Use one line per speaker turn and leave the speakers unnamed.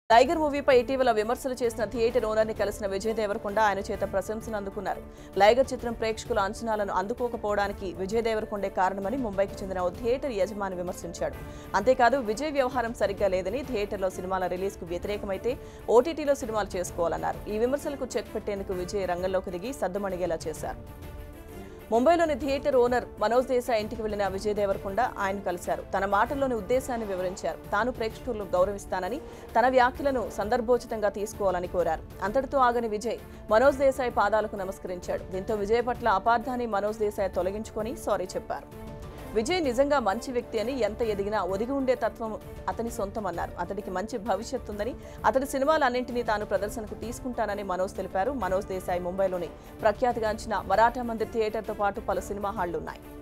tiger మూవీపై ఇటీవల విమర్శలు చేసిన థియేటర్ ఓనర్ని కలిసిన విజయ్ దేవరకొండ ఆయన చేత ప్రశంసలు అందుకున్నారు లైగర్ చిత్రం ప్రేక్షకుల అంచనాలను అందుకోకపోవడానికి విజయ్ దేవరకొండే కారణమని ముంబైకి చెందిన ఓ థియేటర్ యజమాని విమర్శించాడు అంతేకాదు విజయ్ వ్యవహారం సరిగ్గా లేదని థియేటర్లో సినిమాల రిలీజ్కు వ్యతిరేకమైతే ఓటీటీలో సినిమాలు చేసుకోవాలన్నారు ఈ విమర్శలకు చెక్ పెట్టేందుకు విజయ్ రంగంలోకి దిగి సద్దుమణిగేలా చేశారు ముంబైలోని థియేటర్ ఓనర్ మనోజ్ దేశాయ్ ఇంటికి వెళ్లిన విజయ్ దేవరకొండ ఆయన కలిశారు తన మాటల్లోని ఉద్దేశాన్ని వివరించారు తాను ప్రేక్షకులను గౌరవిస్తానని తన వ్యాఖ్యలను సందర్భోచితంగా తీసుకోవాలని కోరారు అంతటితో ఆగని విజయ్ మనోజ్ దేశాయ్ పాదాలకు నమస్కరించాడు దీంతో విజయ్ పట్ల అపార్థాన్ని మనోజ్ దేశాయ్ తొలగించుకొని సారీ చెప్పారు విజయ్ నిజంగా మంచి వ్యక్తి అని ఎంత ఎదిగినా ఒదిగి ఉండే తత్వం అతని సొంతమన్నారు అతడికి మంచి భవిష్యత్తు ఉందని అతడి సినిమాలన్నింటినీ తాను ప్రదర్శనకు తీసుకుంటానని మనోజ్ తెలిపారు మనోజ్ దేశాయ్ ముంబైలోని ప్రఖ్యాతిగాంచిన మరాఠా మందిర్ థియేటర్తో పాటు పలు సినిమా హాళ్లున్నాయి